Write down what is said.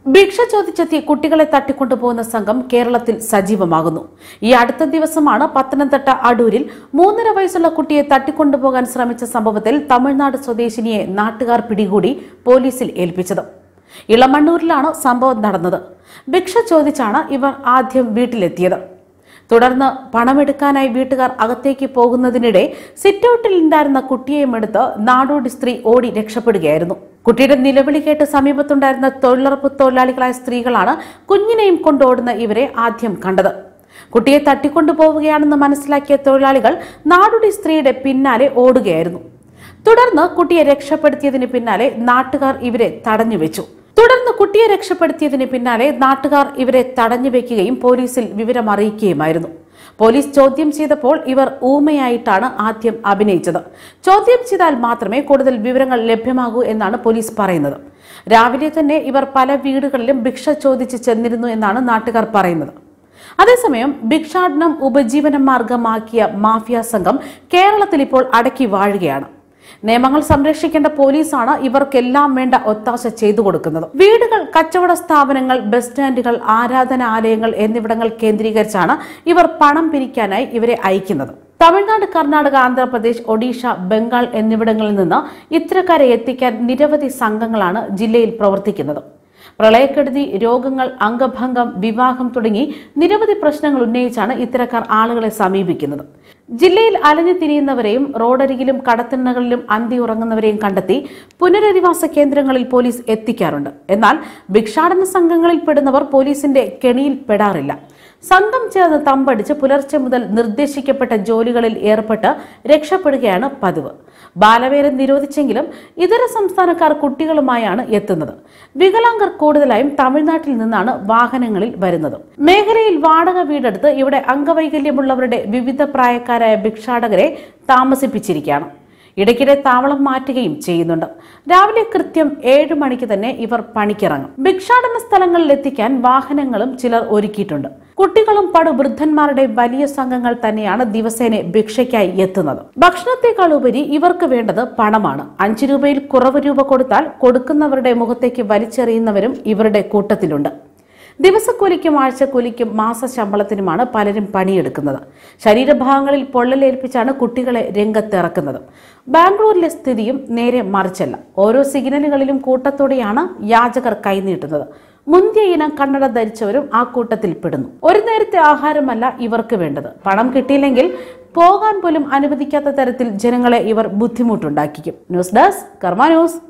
ഭിക്ഷ ചോദിച്ചെത്തി കുട്ടികളെ തട്ടിക്കൊണ്ടുപോകുന്ന സംഘം കേരളത്തിൽ സജീവമാകുന്നു ഈ അടുത്ത ദിവസമാണ് പത്തനംതിട്ട അടൂരിൽ മൂന്നര വയസ്സുള്ള കുട്ടിയെ തട്ടിക്കൊണ്ടുപോകാൻ ശ്രമിച്ച സംഭവത്തിൽ തമിഴ്നാട് സ്വദേശിനിയെ നാട്ടുകാർ പിടികൂടി പോലീസിൽ ഏൽപ്പിച്ചത് ഇളമണ്ണൂരിലാണ് സംഭവം നടന്നത് ഭിക്ഷ ചോദിച്ചാണ് ഇവർ ആദ്യം വീട്ടിലെത്തിയത് തുടർന്ന് പണമെടുക്കാനായി വീട്ടുകാർ അകത്തേക്ക് പോകുന്നതിനിടെ സിറ്റൌട്ടിൽ ഉണ്ടായിരുന്ന കുട്ടിയെയും എടുത്ത് നാടോടി സ്ത്രീ ഓടി രക്ഷപ്പെടുകയായിരുന്നു കുട്ടിയുടെ നിലവിളി കേട്ട് സമീപത്തുണ്ടായിരുന്ന തൊഴിലുറപ്പ് തൊഴിലാളികളായ സ്ത്രീകളാണ് കുഞ്ഞിനെയും കൊണ്ടോടുന്ന ഇവരെ ആദ്യം കണ്ടത് കുട്ടിയെ തട്ടിക്കൊണ്ടുപോവുകയാണെന്ന് മനസ്സിലാക്കിയ തൊഴിലാളികൾ നാടോടി സ്ത്രീയുടെ പിന്നാലെ ഓടുകയായിരുന്നു തുടർന്ന് കുട്ടിയെ രക്ഷപ്പെടുത്തിയതിന് പിന്നാലെ നാട്ടുകാർ ഇവരെ തടഞ്ഞു വെച്ചു തുടർന്ന് കുട്ടിയെ രക്ഷപ്പെടുത്തിയതിന് പിന്നാലെ നാട്ടുകാർ ഇവരെ തടഞ്ഞു വെക്കുകയും പോലീസിൽ വിവരം അറിയിക്കുകയുമായിരുന്നു പോലീസ് ചോദ്യം ചെയ്തപ്പോൾ ഇവർ ഊമയായിട്ടാണ് ആദ്യം അഭിനയിച്ചത് ചോദ്യം ചെയ്താൽ മാത്രമേ കൂടുതൽ വിവരങ്ങൾ ലഭ്യമാകൂ എന്നാണ് പോലീസ് പറയുന്നത് രാവിലെ തന്നെ ഇവർ പല വീടുകളിലും ഭിക്ഷ ചോദിച്ച് ചെന്നിരുന്നു എന്നാണ് നാട്ടുകാർ പറയുന്നത് അതേസമയം ഭിക്ഷാടനം ഉപജീവന മാർഗമാക്കിയ മാഫിയ സംഘം കേരളത്തിൽ ഇപ്പോൾ അടക്കി വാഴുകയാണ് നിയമങ്ങൾ സംരക്ഷിക്കേണ്ട പോലീസാണ് ഇവർക്കെല്ലാം വേണ്ട ഒത്താശ ചെയ്തു കൊടുക്കുന്നത് വീടുകൾ കച്ചവട സ്ഥാപനങ്ങൾ ബസ് സ്റ്റാൻഡുകൾ ആരാധനാലയങ്ങൾ എന്നിവിടങ്ങൾ കേന്ദ്രീകരിച്ചാണ് ഇവർ പണം പിരിക്കാനായി ഇവരെ അയക്കുന്നത് തമിഴ്നാട് കർണാടക ആന്ധ്രാപ്രദേശ് ഒഡീഷ ബംഗാൾ എന്നിവിടങ്ങളിൽ നിന്ന് ഇത്തരക്കാരെ എത്തിക്കാൻ നിരവധി സംഘങ്ങളാണ് ജില്ലയിൽ പ്രവർത്തിക്കുന്നത് പ്രളയക്കെടുതി രോഗങ്ങൾ അംഗഭംഗം വിവാഹം തുടങ്ങി നിരവധി പ്രശ്നങ്ങൾ ഉന്നയിച്ചാണ് ഇത്തരക്കാർ ആളുകളെ സമീപിക്കുന്നത് ജില്ലയിൽ അലഞ്ഞു തിരിയുന്നവരെയും റോഡരികിലും കടത്തിണ്ണകളിലും അന്തി ഉറങ്ങുന്നവരെയും കണ്ടെത്തി പുനരധിവാസ കേന്ദ്രങ്ങളിൽ പോലീസ് എത്തിക്കാറുണ്ട് എന്നാൽ ഭിക്ഷാടന സംഘങ്ങളിൽ പെടുന്നവർ പോലീസിന്റെ കെണിയിൽ പെടാറില്ല സംഘം ചേർന്ന് തമ്പടിച്ച് പുലർച്ചെ മുതൽ നിർദ്ദേശിക്കപ്പെട്ട ജോലികളിൽ ഏർപ്പെട്ട് രക്ഷപ്പെടുകയാണ് പതിവ് ബാലവേല നിരോധിച്ചെങ്കിലും ഇതര സംസ്ഥാനക്കാർ കുട്ടികളുമായാണ് എത്തുന്നത് വികലാംഗർ കൂടുതലായും തമിഴ്നാട്ടിൽ നിന്നാണ് വാഹനങ്ങളിൽ വരുന്നത് മേഖലയിൽ വാടക വീടെടുത്ത് ഇവിടെ അംഗവൈകല്യമുള്ളവരുടെ വിവിധ പ്രായക്കാരായ ഭിക്ഷാടകരെ താമസിപ്പിച്ചിരിക്കുകയാണ് ഇടയ്ക്കിടെ താവളം മാറ്റുകയും ചെയ്യുന്നുണ്ട് രാവിലെ കൃത്യം ഏഴ് മണിക്ക് തന്നെ ഇവർ പണിക്കിറങ്ങും ഭിക്ഷാടന സ്ഥലങ്ങളിൽ എത്തിക്കാൻ വാഹനങ്ങളും ചിലർ ഒരുക്കിയിട്ടുണ്ട് കുട്ടികളും പടുവൃദ്ധന്മാരുടെ വലിയ സംഘങ്ങൾ തന്നെയാണ് ദിവസേന ഭിക്ഷയ്ക്കായി എത്തുന്നത് ഭക്ഷണത്തെക്കാൾ ഉപരി ഇവർക്ക് വേണ്ടത് പണമാണ് അഞ്ചു രൂപയിൽ കുറവ് രൂപ കൊടുത്താൽ കൊടുക്കുന്നവരുടെ മുഖത്തേക്ക് വലിച്ചെറിയുന്നവരും ഇവരുടെ കൂട്ടത്തിലുണ്ട് ദിവസക്കൂലിക്കും ആഴ്ചക്കൂലിക്കും മാസശമ്പളത്തിനുമാണ് പലരും പണിയെടുക്കുന്നത് ശരീരഭാഗങ്ങളിൽ പൊള്ളലേൽപ്പിച്ചാണ് കുട്ടികളെ രംഗത്തിറക്കുന്നത് ബാംഗ്ലൂരിലെ സ്ഥിതിയും നേരെ മറിച്ചല്ല ഓരോ സിഗ്നലുകളിലും കൂട്ടത്തോടെയാണ് യാചകർ കൈനീട്ടുന്നത് മുന്തിയ ഇനം കണ്ണട ധരിച്ചവരും ആ കൂട്ടത്തിൽ പെടുന്നു ഒരു നേരത്തെ ആഹാരമല്ല ഇവർക്ക് വേണ്ടത് പണം കിട്ടിയില്ലെങ്കിൽ പോകാൻ പോലും അനുവദിക്കാത്ത തരത്തിൽ ജനങ്ങളെ ഇവർ ബുദ്ധിമുട്ടുണ്ടാക്കിക്കും ന്യൂസ് ഡെസ്ക് കർമ്മ ന്യൂസ്